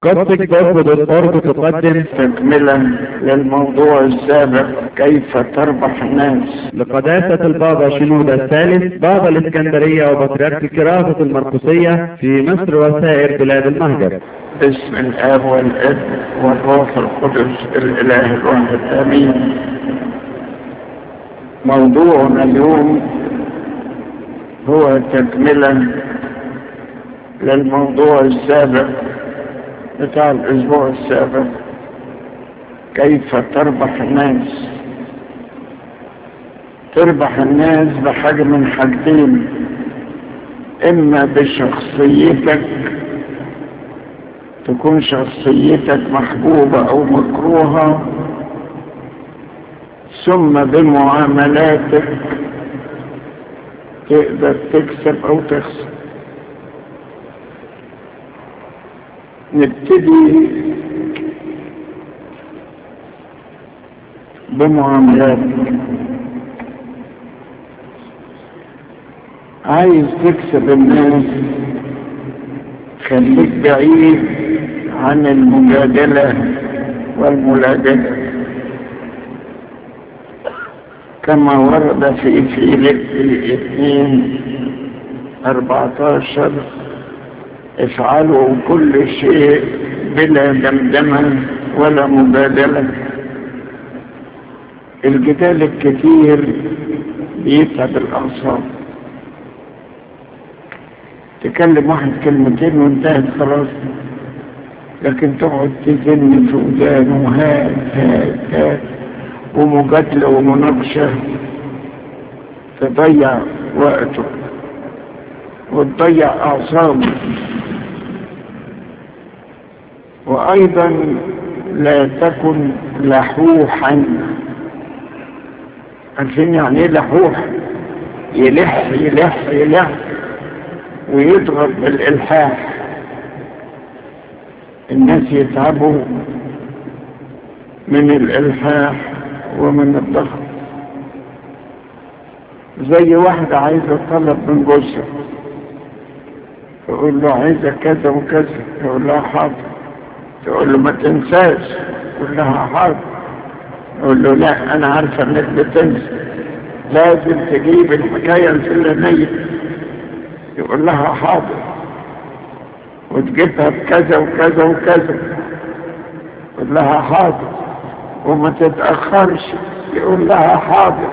قصة جذب الأرض تقدم تكملة للموضوع السابق كيف تربح الناس لقداسة البابا شنودة الثالث بابا الإسكندرية وبطريرك الكراسة المرقسية في مصر وسائر بلاد المهجر باسم الآب والابن والروح القدس الإله الواحد آمين موضوعنا اليوم هو تكملة للموضوع السابق بتاع الأسبوع السابق كيف تربح الناس تربح الناس بحاجة من حاجتين إما بشخصيتك تكون شخصيتك محبوبة أو مكروهة ثم بمعاملاتك تقدر تكسب أو تخسر نبتدي بمعاملاتك عايز تكسب الناس خليك بعيد عن المجادلة والملاجدة كما ورد في فيليب اثنين أربعتاشر افعلوا كل شيء بلا دمدمة ولا مبادلة الجدال الكثير بيتعب الأعصاب تكلم واحد كلمتين وانتهت خلاص لكن تقعد تزن في ودانه هات هات هات ومجادلة ومناقشة تضيع وقته وتضيع أعصابه وأيضا لا تكن لحوحا عارفين يعني ايه لحوح يلح يلح يلح ويضغط بالإلحاح الناس يتعبوا من الإلحاح ومن الضغط زي واحدة عايزة طلب من جوزها تقول له عايزة كذا وكذا يقول لها حاضر تقول له ما تنساش يقول لها حاضر يقول له لا انا عارفة انك بتنسى لازم تجيب الحكاية الفلانية يقول لها حاضر وتجيبها بكذا وكذا وكذا يقول لها حاضر وما تتأخرش يقول لها حاضر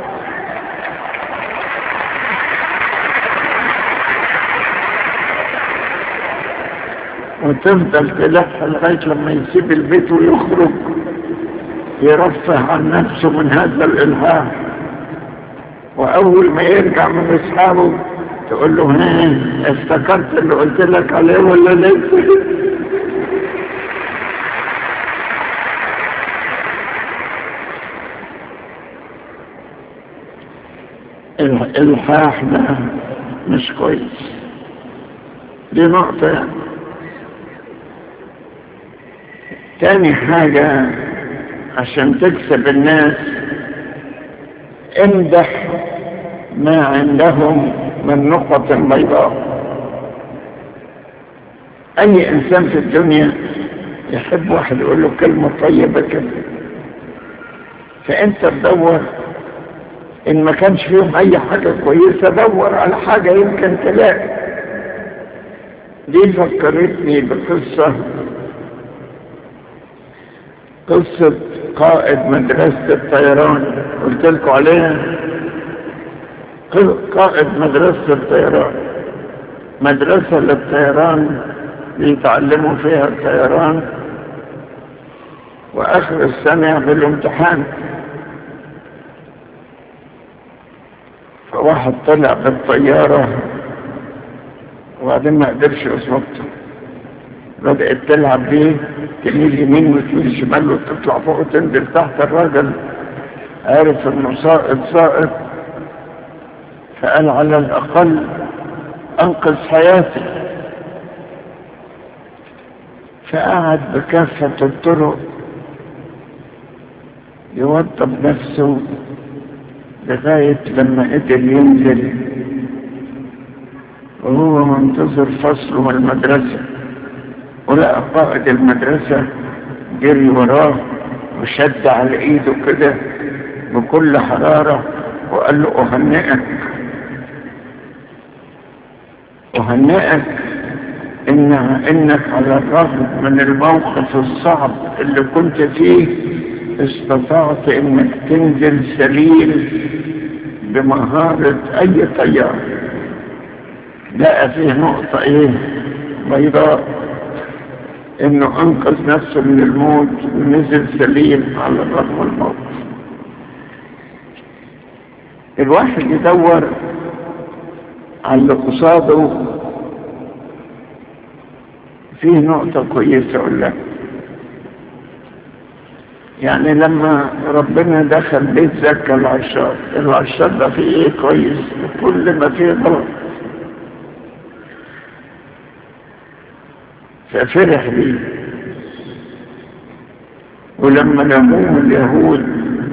وتفضل تلح لغاية لما يسيب البيت ويخرج يرفه عن نفسه من هذا الإلهام وأول ما يرجع من أصحابه تقول له ها افتكرت اللي قلت لك عليه ولا لسه الإلحاح ده مش كويس دي نقطة يعني تاني حاجة عشان تكسب الناس امدح ما عندهم من نقط بيضاء اي انسان في الدنيا يحب واحد يقول له كلمة طيبة كده فانت تدور ان ما كانش فيهم اي حاجة كويسة دور على حاجة يمكن تلاقي دي فكرتني بقصة قصة قائد مدرسة الطيران قلت لكم عليها قائد مدرسة الطيران مدرسة للطيران بيتعلموا فيها الطيران وآخر السنة يعملوا امتحان فواحد طلع بالطيارة وبعدين ما قدرش يظبطها بدأت تلعب بيه تميل يمين وتميل شمال وتطلع فوق وتنزل تحت الراجل عارف انه ساقط ساقط فقال على الاقل انقذ حياتي فقعد بكافة الطرق يوضب نفسه لغاية لما قدر ينزل وهو منتظر فصله من المدرسة ولقى قائد المدرسة جري وراه وشد على ايده كده بكل حرارة وقال له أهنئك أهنئك إن إنك على الرغم من الموقف الصعب اللي كنت فيه استطعت إنك تنزل سليم بمهارة أي طيار لقى فيه نقطة إيه بيضاء إنه أنقذ نفسه من الموت ونزل سليم على الرغم من الموت الواحد يدور على اللي قصاده فيه نقطة كويسة ولا يعني لما ربنا دخل بيت زكى العشار العشار ده فيه ايه كويس كل ما فيه غلط ففرح بيه ولما لموه اليهود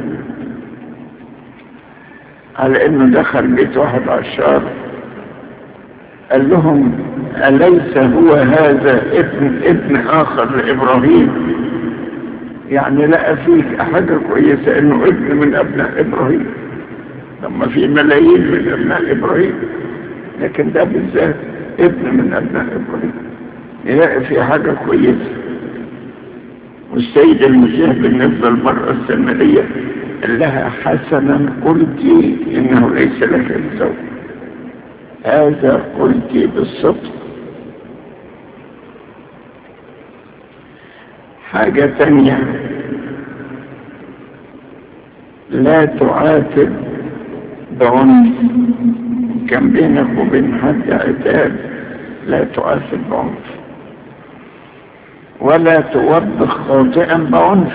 على انه دخل بيت واحد عشار قال لهم أليس هو هذا ابن ابن آخر لإبراهيم يعني لقى فيك حاجة كويسة إنه ابن من أبناء إبراهيم لما في ملايين من أبناء إبراهيم لكن ده بالذات ابن من أبناء إبراهيم يلاقي في حاجة كويسة والسيد المسيح بالنسبة للمرأة السامرية قال لها حسنا قلت إنه ليس لك الزوج هذا قلت بالصدق حاجة تانية لا تعاتب بعنف كان بينك وبين حد عتاب لا تعاتب بعنف ولا توبخ خاطئا بعنف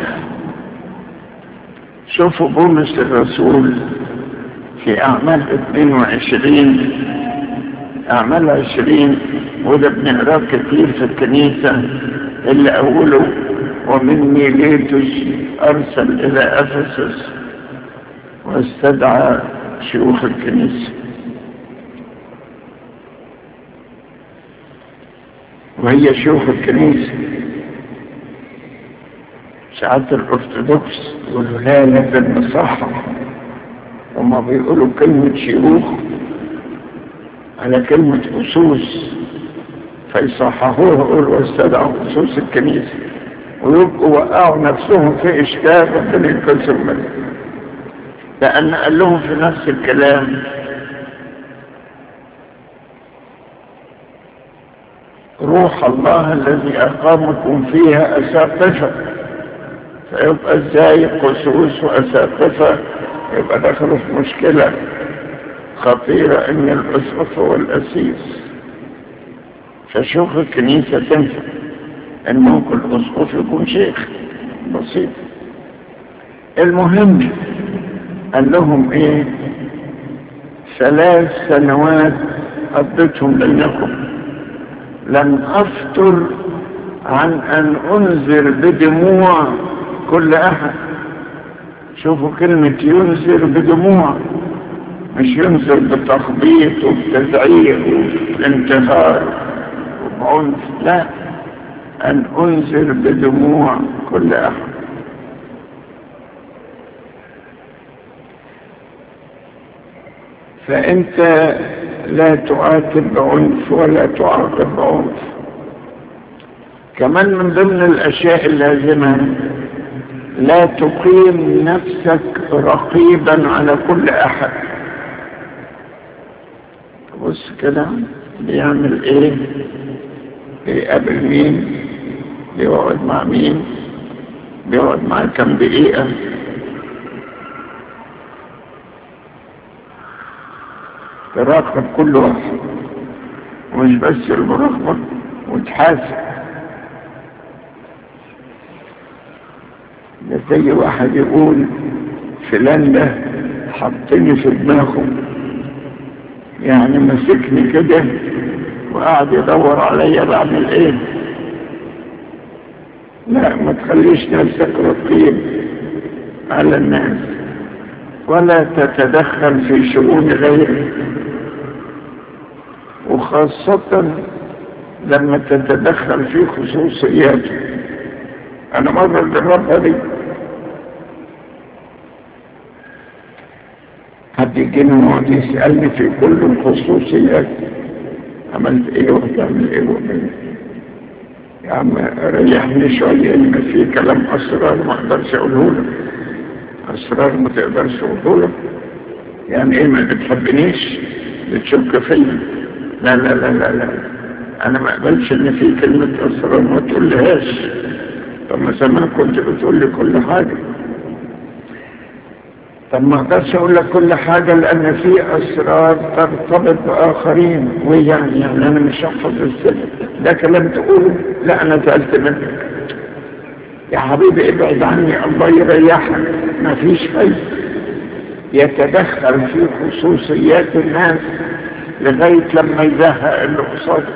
شوفوا بولس الرسول في أعمال 22 أعمال 20 وده بنقراه كتير في الكنيسة اللي أوله ومن ميليتوس أرسل إلى أفسس واستدعى شيوخ الكنيسة وهي شيوخ الكنيسة ساعات الأرثوذكس يقولوا لا لازم نصحح هما بيقولوا كلمة شيوخ على كلمة أسوس فيصححوها يقولوا واستدعوا أسوس الكنيسة ويبقوا وقعوا نفسهم في إشكال ربنا ينقذهم منه لأن قال لهم في نفس الكلام روح الله الذي أقامكم فيها أساقفة فيبقى ازاي قصوص وأساقفة يبقى دخلوا في مشكلة خطيرة ان الاسقف هو الاسيس فشوف الكنيسة تنفع ان ممكن الاسقف يكون شيخ بسيط المهم قال لهم ايه ثلاث سنوات قضيتهم بينكم لم افتر عن ان انذر بدموع كل احد شوفوا كلمة ينذر بدموع مش ينذر بتخبيط وبتزعيق وبانتهار وبعنف لا أن أنذر بدموع كل أحد فأنت لا تعاتب بعنف ولا تعاقب بعنف كمان من ضمن الأشياء اللازمة لا تقيم نفسك رقيبا على كل أحد بص كده بيعمل ايه بيقابل مين بيقعد مع مين بيقعد مع كم دقيقة تراقب كل واحد ومش بس المراقبة وتحاسب ده زي واحد يقول فلان ده حطني في دماغه يعني مسكني كده وقعد يدور عليا بعمل ايه لا ما تخليش نفسك رقيب على الناس ولا تتدخل في شؤون غيرك وخاصة لما تتدخل في خصوصياته انا مرة جربها دي حد يجينا يقعد يسألني في كل الخصوصيات عملت ايه وتعمل ايه ومن يا عم ريحني شوية ان في كلام اسرار ما اقدرش اقوله لك اسرار ما تقدرش اقوله لك يعني ايه ما بتحبنيش بتشك فيا لا لا لا لا لا انا ما اقبلش ان في كلمة اسرار ما تقولهاش طب ما زمان كنت بتقول لي كل حاجة طب ما اقدرش اقول لك كل حاجة لان في اسرار ترتبط باخرين ويعني يعني انا مش هحفظ السر ده كلام تقوله لا انا زعلت منك يا حبيبي ابعد عني الله يريحك ما فيش فايدة يتدخل في خصوصيات الناس لغاية لما يزهق اللي قصاده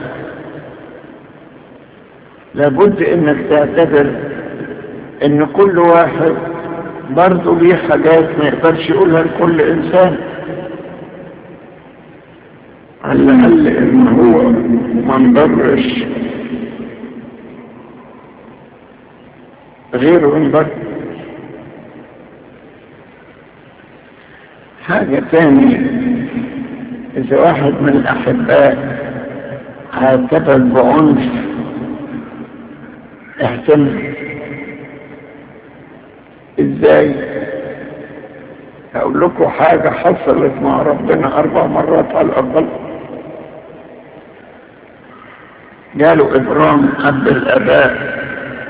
لابد انك تعتبر ان كل واحد برضه ليه حاجات ما يقدرش يقولها لكل انسان على الاقل ان هو ما انضرش غيره انضر حاجة تانية إذا واحد من الأحباء عاتبك بعنف احتمل ازاي اقول لكم حاجة حصلت مع ربنا اربع مرات على الاقل قالوا ابرام اب الاباء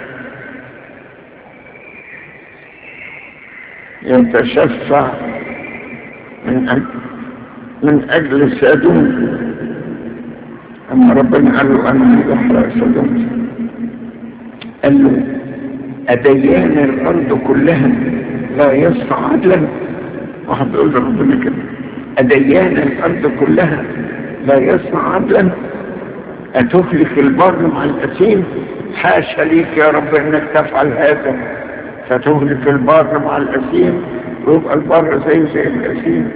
يتشفع من أجل من أجل سادوم أما ربنا قال له أنا يحرق سادوم قال له أديان الأرض كلها لا يصنع عدلا واحد بيقول لربنا كده أديان الأرض كلها لا يصنع عدلا أتهلك البر مع الأسيم حاشا ليك يا رب أنك تفعل هذا فتهلك البر مع الأسيم ويبقى البر زي زي الأسيم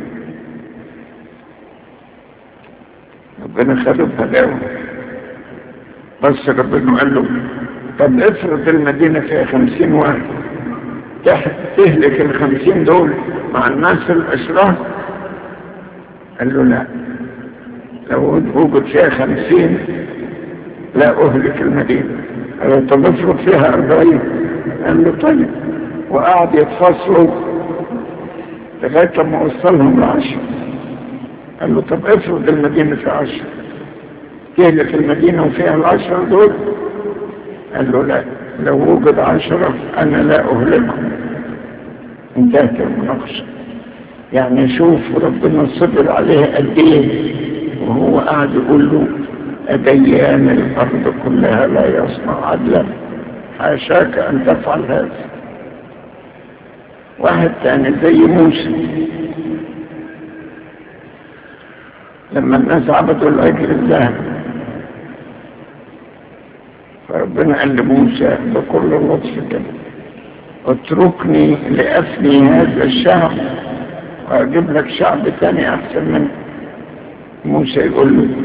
ربنا خده بهداوة بس ربنا قال له طب افرض المدينة فيها خمسين واحد تهلك الخمسين دول مع الناس الأشرار قال له لا لو وجد فيها خمسين لا أهلك المدينة قال له طب افرض فيها أربعين قال له طيب وقعد يتفصلوا لغاية لما وصلهم لعشر قال له طب افرض المدينة في عشر تهلك المدينة وفيها العشرة دول قال له لا لو وجد عشرة أنا لا أهلكهم انتهت المناقشة يعني شوف ربنا صبر عليه قد ايه وهو قاعد يقول له أديان الأرض كلها لا يصنع عدلا حاشاك أن تفعل هذا واحد تاني زي موسى لما الناس عبدوا العجل الذهب فربنا قال لموسى بكل لطف كده اتركني لأفني هذا الشعب وأجيب لك شعب تاني أحسن منه موسى يقول له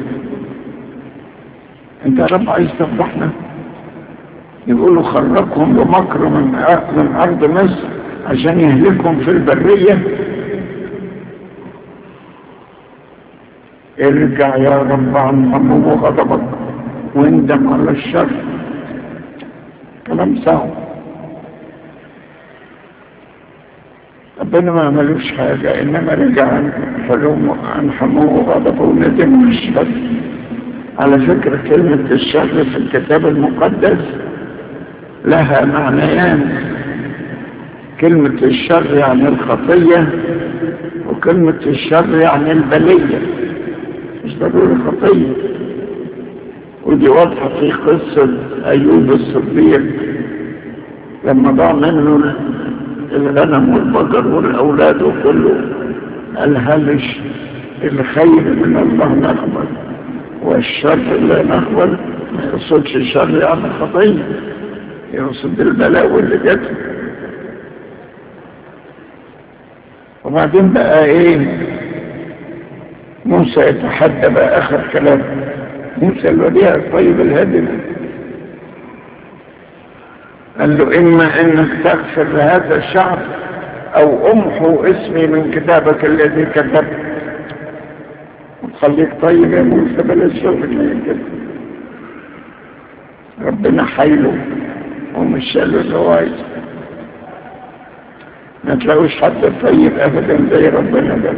أنت يا رب عايز تفضحنا يقول له خرجهم بمكر من من أرض مصر عشان يهلكهم في البرية ارجع يا رب عن همه وغضبك واندم على الشر كلام صعب ربنا ما عملوش حاجة إنما رجع عن حلوم عن حموه وغضبه وندم مش بس على فكرة كلمة الشر في الكتاب المقدس لها معنيان كلمة الشر يعني الخطية وكلمة الشر يعني البلية مش ضروري خطية ودي واضحة في قصة أيوب الصديق لما ضاع منه الغنم والبقر والأولاد وكله قال هلش الخير من الله نقبل والشر لا نقبل ما يقصدش الشر يعني خطية يقصد البلاوي اللي جت وبعدين بقى ايه موسى يتحدى بقى اخر كلام موسى الوديع الطيب الهادي ده. قال له إما أنك تغفر لهذا الشعب أو أمحو اسمي من كتابك الذي كتبت وخليك طيب يا موسى بلاش شغل كده ربنا حيله ومش شاله اللي هو عايزه ما تلاقوش حد طيب ابدا زي ربنا ده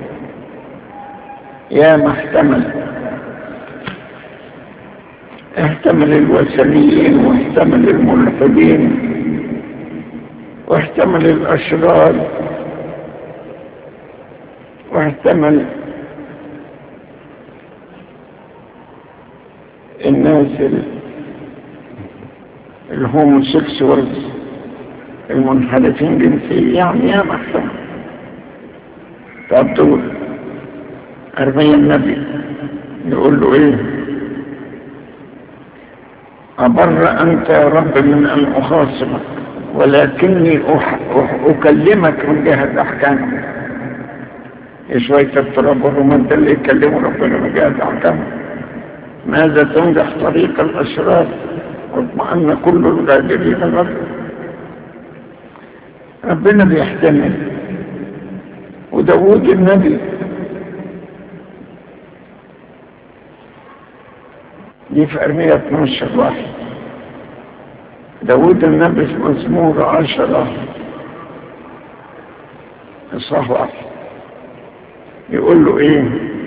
يا محتمل احتمل الوثنيين واحتمل الملحدين واحتمل الاشرار واحتمل الناس الهوموسيكسوالز المنحرفين جنسيا يعني يا محسن طب دول أرمية النبي يقول له ايه أبر أنت يا رب من أن أخاصمك ولكني أح... أح... أكلمك من جهة أحكامك شوية التراب والرماد اللي يكلموا ربنا من جهة أحكامك ماذا تنجح طريق الأشرار واطمأن كل الغادرين غدر ربنا بيحتمل وداود النبي دي في أرمية 12 واحد داود النبي في مزمور عشرة إصحاح واحد يقول له إيه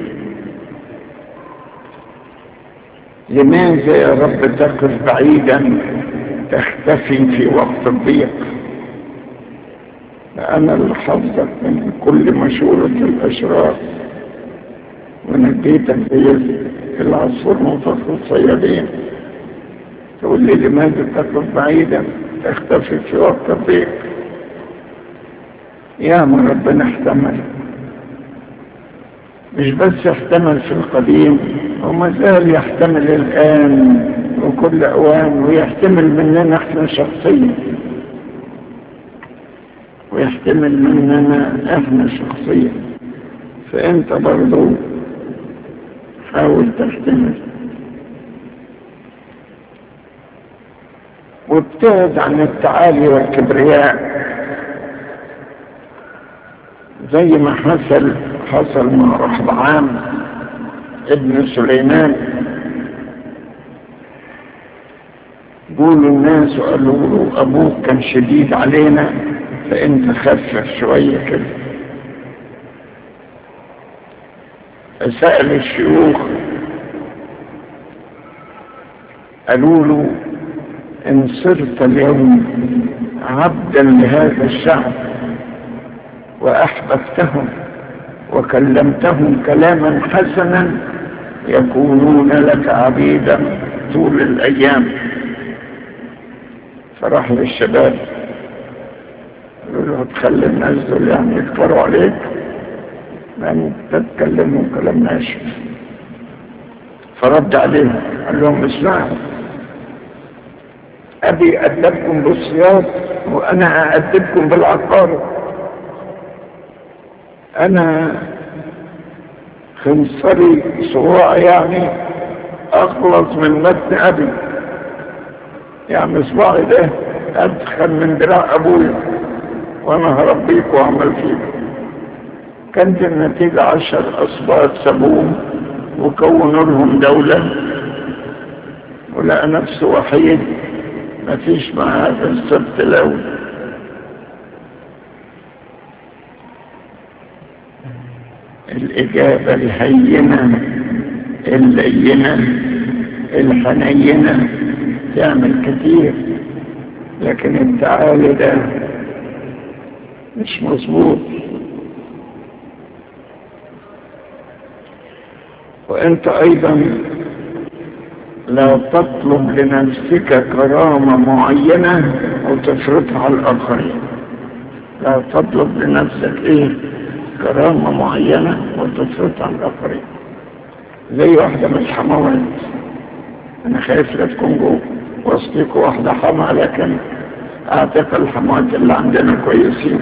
لماذا يا رب تقف بعيدا تختفي في وقت الضيق أنا اللي حفظك من كل مشورة الأشرار ونجيتك بيدي العصفور منفخ الصيادين تقول لي لماذا تقف بعيدا تختفي في وقت الضيق يا من ربنا احتمل مش بس يحتمل في القديم وما زال يحتمل الآن وكل أوان ويحتمل مننا احنا شخصيا ويحتمل مننا احنا شخصيا فانت برضو حاول تحتمل وابتعد عن التعالي والكبرياء زي ما حصل حصل مع رحبعام ابن سليمان قولوا الناس وقالوا له ابوك كان شديد علينا فانت خفف شوية كده سأل الشيوخ قالوا له ان صرت اليوم عبدا لهذا الشعب واحببتهم وكلمتهم كلاما حسنا يكونون لك عبيدا طول الايام فراح للشباب يقولوا تخلي الناس دول يعني يكفروا عليك لأن تتكلموا كلام ناشف فرد عليهم قال لهم اسمعوا أبي أدبكم بالصياد وأنا أدبكم بالعقارب أنا خنصري صواع يعني أخلص من متن أبي يعني صباعي ده أدخل من دراع أبويا وأنا هربيك وأعمل فيك كانت النتيجة عشر أصباط سابوهم وكونوا لهم دولة ولقى نفسه وحيد ما فيش معاه هذا السبت الأول الإجابة الهينة اللينة الحنينة تعمل كتير لكن التعالي ده مش مظبوط وانت ايضا لا تطلب لنفسك كرامة معينة وتفرضها على الاخرين لا تطلب لنفسك ايه كرامة معينة وتفرضها على الاخرين زي واحدة من الحموات انا خايف لا تكون جوه وسطيك واحدة حما لكن اعتقد الحموات اللي عندنا كويسين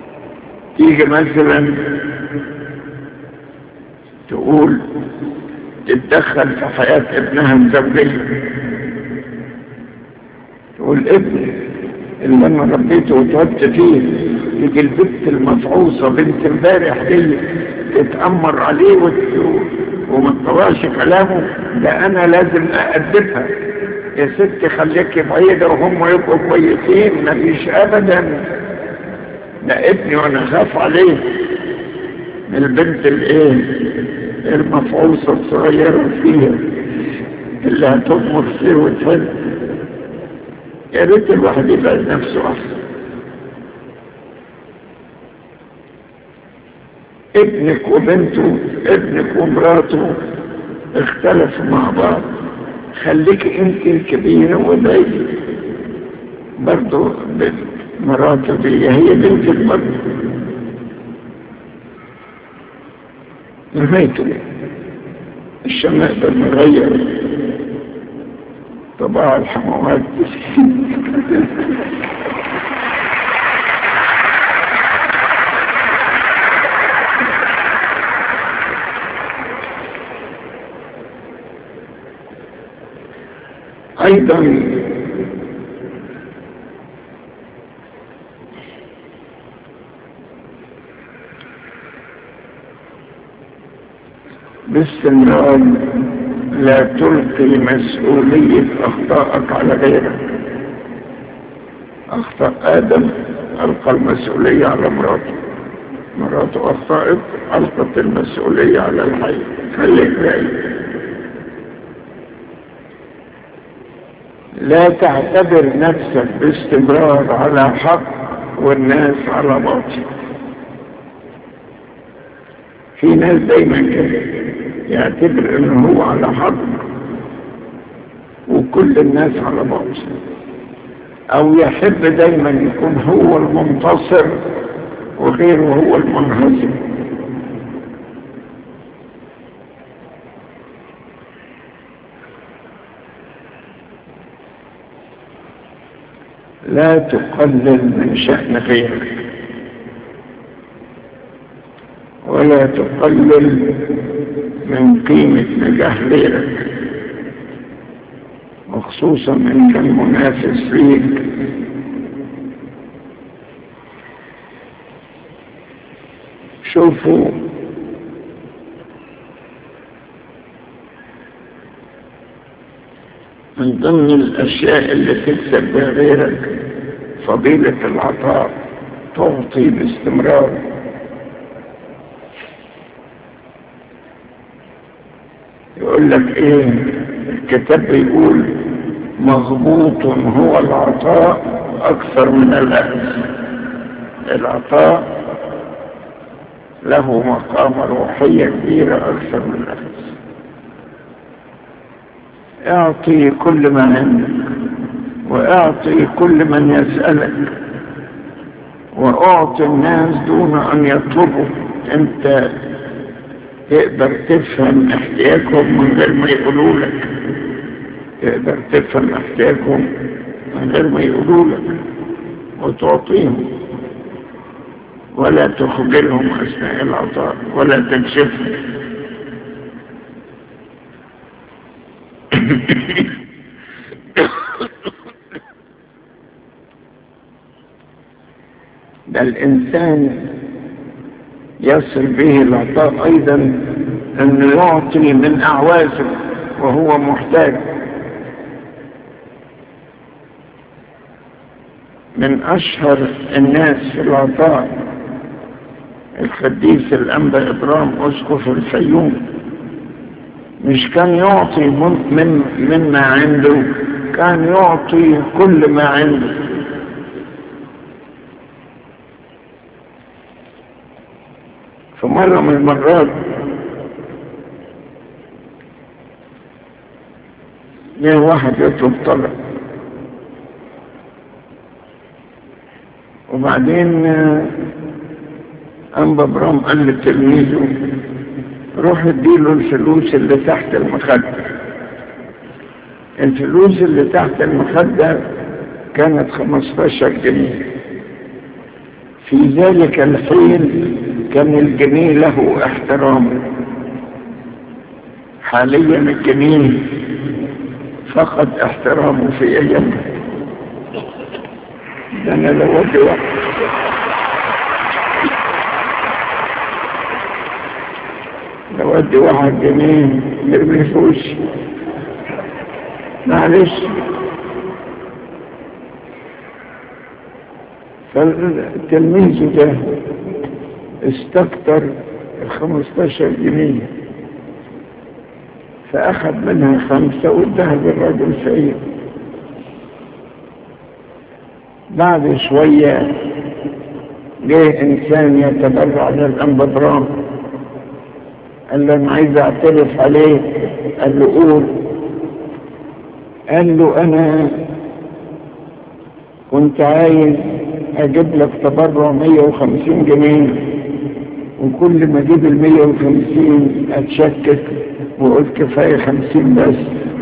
تيجي مثلا تقول تتدخل في حياة ابنها الزوجية تقول ابني اللي انا ربيته وتعبت فيه يجي البنت المفعوصة بنت امبارح دي تتأمر عليه وت... وما تطلعش كلامه ده انا لازم اأدبها يا ست خليكي بعيدة وهم يبقوا كويسين مفيش ابدا ده ابني وانا خاف عليه من البنت الايه المفعوصة الصغيرة فيها اللي هتضمر فيه وتفل يا ريت الواحد يبقى نفسه احسن ابنك وبنته ابنك ومراته اختلفوا مع بعض خليك انت الكبيرة وبعيد برضو مراته دي هي بنتك برضو نهايته الشماء ده مغير طباع الحموات ايضا باستمرار لا تلقي مسؤولية أخطائك على غيرك أخطأ آدم ألقى المسؤولية على مراته مراته أخطأت ألقت المسؤولية على الحي خليك بعيد لا تعتبر نفسك باستمرار على حق والناس على باطل في ناس دايما كده يعتبر انه هو على حق وكل الناس على باطل او يحب دايما يكون هو المنتصر وغيره هو المنهزم لا تقلل من شأن غيرك ولا تقلل من قيمة نجاح غيرك وخصوصا من كان منافس فيك شوفوا من ضمن الأشياء اللي تكسب بها غيرك فضيلة العطاء تعطي باستمرار يقول لك ايه الكتاب بيقول مضبوط هو العطاء اكثر من الاخذ العطاء له مقام روحية كبيرة اكثر من الاخذ اعطي كل ما عندك واعطي كل من يسألك واعطي الناس دون ان يطلبوا انت تقدر تفهم احتياجهم من غير ما يقولوا لك تقدر تفهم احتياجهم من غير ما يقولوا لك وتعطيهم ولا تخجلهم اثناء العطاء ولا تكشفهم ده الانسان يصل به العطاء ايضا انه يعطي من اعوازه وهو محتاج من اشهر الناس في العطاء القديس الانبا ابرام اسقف الفيوم مش كان يعطي من مما عنده كان يعطي كل ما عنده في مرة من المرات جه واحد يطلب طلب وبعدين أنبا برام قال لتلميذه روح اديله الفلوس اللي تحت المخدة الفلوس اللي تحت المخدة كانت 15 جنيه في ذلك الحين كان الجنيه له احترام حاليا الجنين فقد احترامه في ايامه ده انا لو ودي واحد لو ودي واحد جنين يرمي في وشي معلش فالتلميذ ده استكتر الخمستاشر جنيه فأخذ منها خمسة وادها للرجل سيد بعد شوية جه إنسان يتبرع للأنبضرام قال له أنا عايز أعترف عليه قال له قول قال له أنا كنت عايز أجيب لك تبرع 150 جنيه وكل ما أجيب ال 150 أتشكك وقلت كفاية 50 بس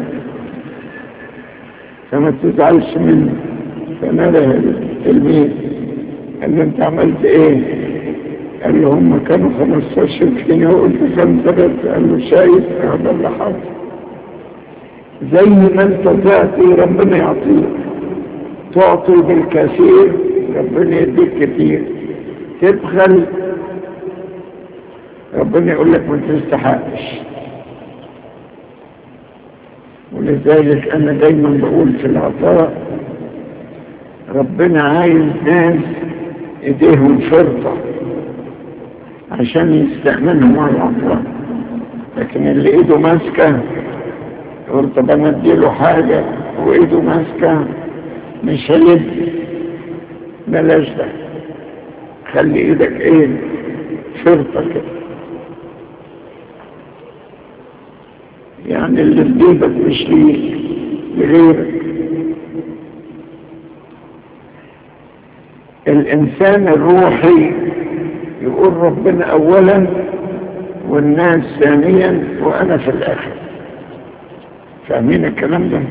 فما تزعلش مني فنادى التلميذ قال له أنت عملت إيه؟ قال له هم كانوا 15 جنيه وقلت خمسة بس قال له شايف هذا اللي حصل زي ما انت تعطي ربنا يعطيك تعطي بالكثير ربنا يديك كتير تبخل ربنا يقول لك ما تستحقش ولذلك انا دايما بقول في العطاء ربنا عايز ناس ايديهم فرطة عشان يستأمنهم على العطاء لكن اللي ايده ماسكة يقول طب انا اديله حاجة وايده ماسكة مش هيدي بلاش ده خلي ايدك ايه فرطة كده يعني اللي في جيبك مش ليك لغيرك الانسان الروحي يقول ربنا اولا والناس ثانيا وانا في الاخر فاهمين الكلام ده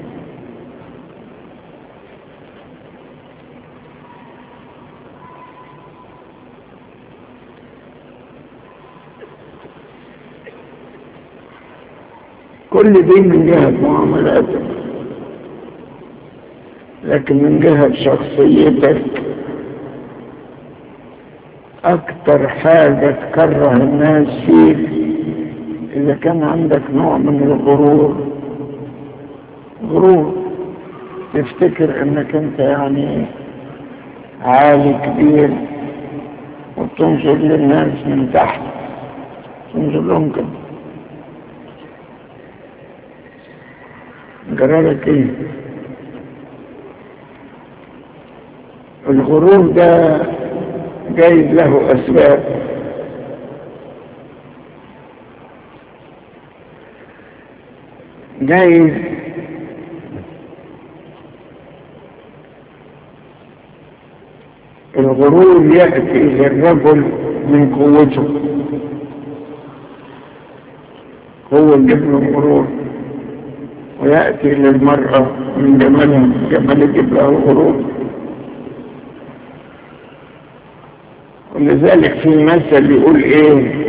كل دي من جهة معاملاتك لكن من جهة شخصيتك أكتر حاجة تكره الناس فيك إذا كان عندك نوع من الغرور غرور تفتكر إنك أنت يعني عالي كبير وتنظر للناس من تحت تنظر لهم كده جرالك ايه الغرور ده جايز له اسباب جايز الغرور يأتي للرجل من قوته هو اللي ابن الغرور ويأتي للمرأة من جمالها جمال يجيب لها الغرور ولذلك في مثل يقول ايه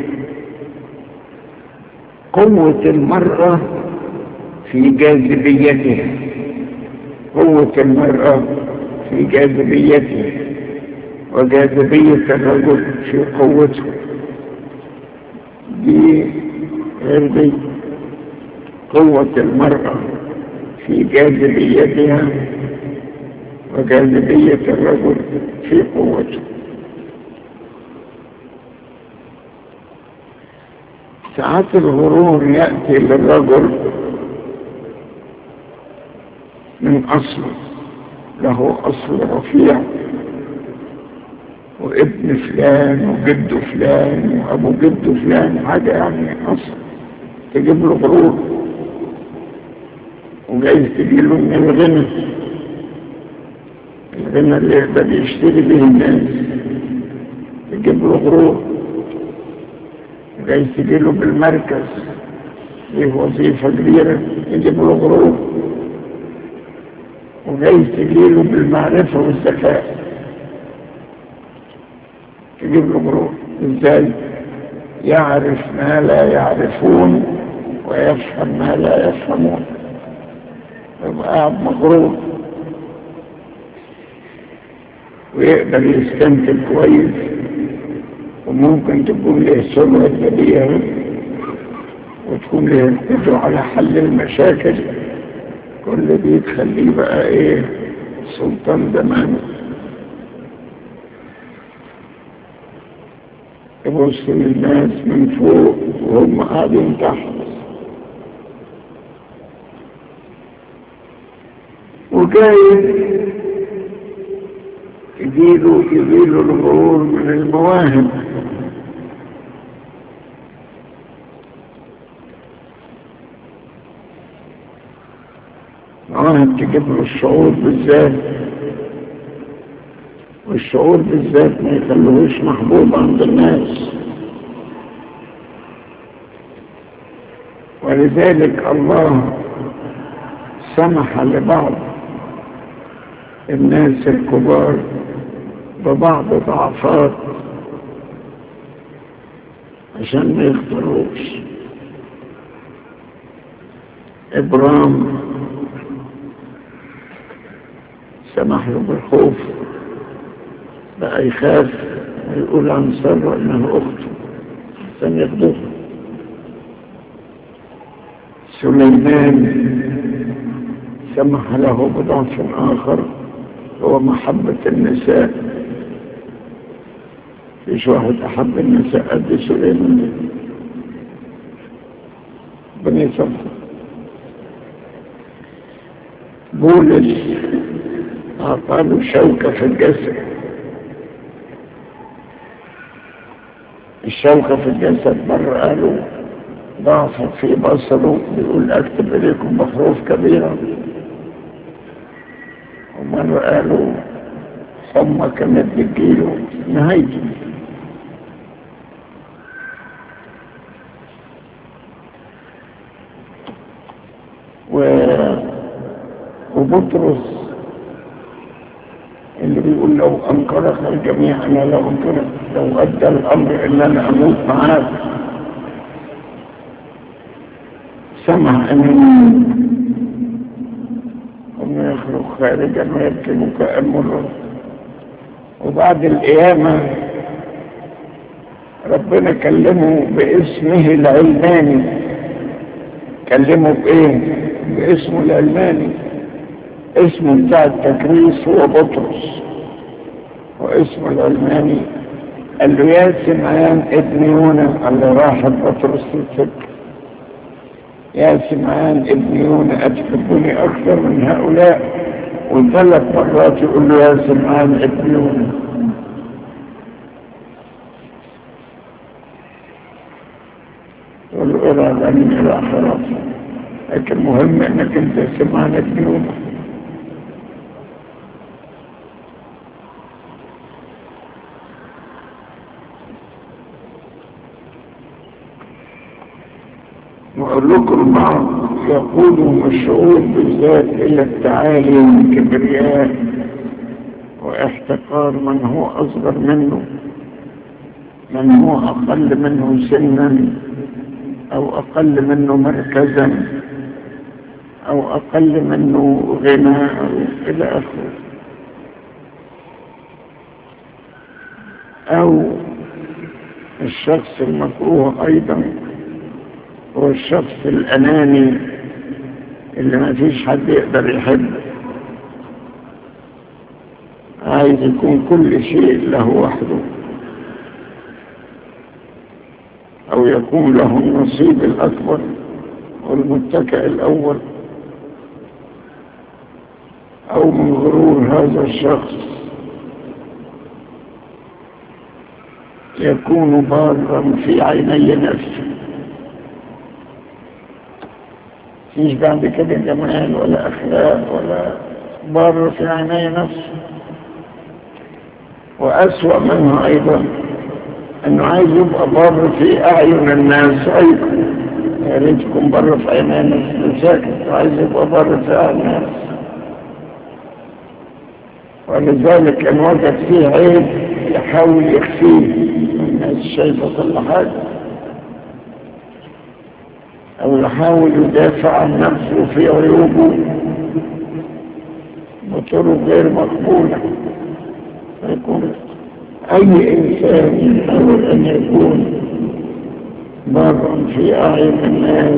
قوة المرأة في جاذبيتها قوة المرأة في جاذبيتها وجاذبية الرجل في قوته دي غير دي قوة المرأة في جاذبيتها وجاذبية الرجل في قوته ساعات الغرور يأتي للرجل من أصله له أصل رفيع وابن فلان وجد فلان وأبو جد فلان حاجة يعني أصل تجيب له غرور وجايز تجيله من الغنى الغنى اللي يقدر يشتري به الناس تجيب له غرور جايز تجيله بالمركز ليه وظيفة كبيرة يجيب له غرور وجايز تجيله بالمعرفة والذكاء تجيب له غرور ازاي يعرف ما لا يعرفون ويفهم ما لا يفهمون يبقى قاعد مغرور ويقدر يستنتج كويس وممكن تكون له سرعة بديهة وتكون له القدرة على حل المشاكل كل دي تخليه بقى ايه سلطان زمانه يبص للناس من فوق وهم قاعدين تحت وجاي يجيله يجيله الغرور من المواهب مواهب تجيب له الشعور بالذات والشعور بالذات ما يخلوهوش محبوب عند الناس ولذلك الله سمح لبعض الناس الكبار ببعض ضعفات عشان ما يختاروش إبرام سمح له بالخوف بقى يخاف ويقول عن سارة انها اخته عشان ياخدوها سليمان سمح له بضعف اخر هو محبة النساء فيش واحد احب النساء قد سليمان بني صفر بولس أعطاله شوكة في الجسد الشوكة في الجسد مرة قالوا ضعفت في بصره بيقول أكتب إليكم بحروف كبيرة ومرة قالوا حمى كانت بتجيله نهايته و... وبطرس اللي بيقول لو أنكرك الجميع أنا لا أنكرك لو أدى الأمر إن أنا أموت معاك سمع أن أنه يخرج خارجا ويبكي بكاء مرة وبعد القيامة ربنا كلمه باسمه العلماني كلمه بإيه؟ باسمه العلماني اسمه بتاع التكريس هو بطرس واسمه العلماني قال له يا سمعان ابن يونا اللي راح بطرس في الفكر يا سمعان ابن يونا أتحبني أكثر من هؤلاء وثلاث مرات يقول له يا سمعان ابن يونا يقول له إلى ذلك إلى خلاص لكن مهم انك انت سمعان ابن يونا وأقول لكم البعض يقودهم الشعور بالذات إلى التعالي والكبرياء واحتقار من هو أصغر منه من هو أقل منه سنا أو أقل منه مركزا أو أقل منه غنى أو إلى آخره أو الشخص المكروه أيضا هو الشخص الأناني اللي ما فيش حد يقدر يحبه عايز يكون كل شيء له وحده أو يكون له النصيب الأكبر والمتكئ الأول أو من غرور هذا الشخص يكون بارا في عيني نفسه فيش بعد كده جمال ولا أخلاق ولا بار في عيني نفسه وأسوأ منه أيضا أنه عايز يبقى بار في أعين الناس أيضا يا ريت يكون بر في عيني الناس ساكت عايز يبقى بر في أعين الناس ولذلك إن وجد فيه عيب يحاول يخفيه الناس شايفة كل حاجة أو ويحاول يدافع عن نفسه في عيوبه بطرق غير مقبولة يكون أي إنسان يحاول أن يكون برا في أعين الناس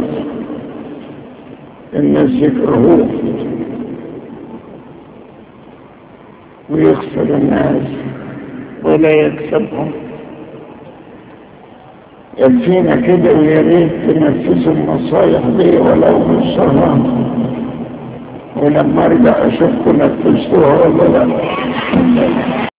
الناس يكرهوه ويخسر الناس ولا يكسبهم يكفينا كده ويا ريت تنفذوا النصايح دي ولو بالشرع ولما ارجع اشوفكم نفذتوها ولا لا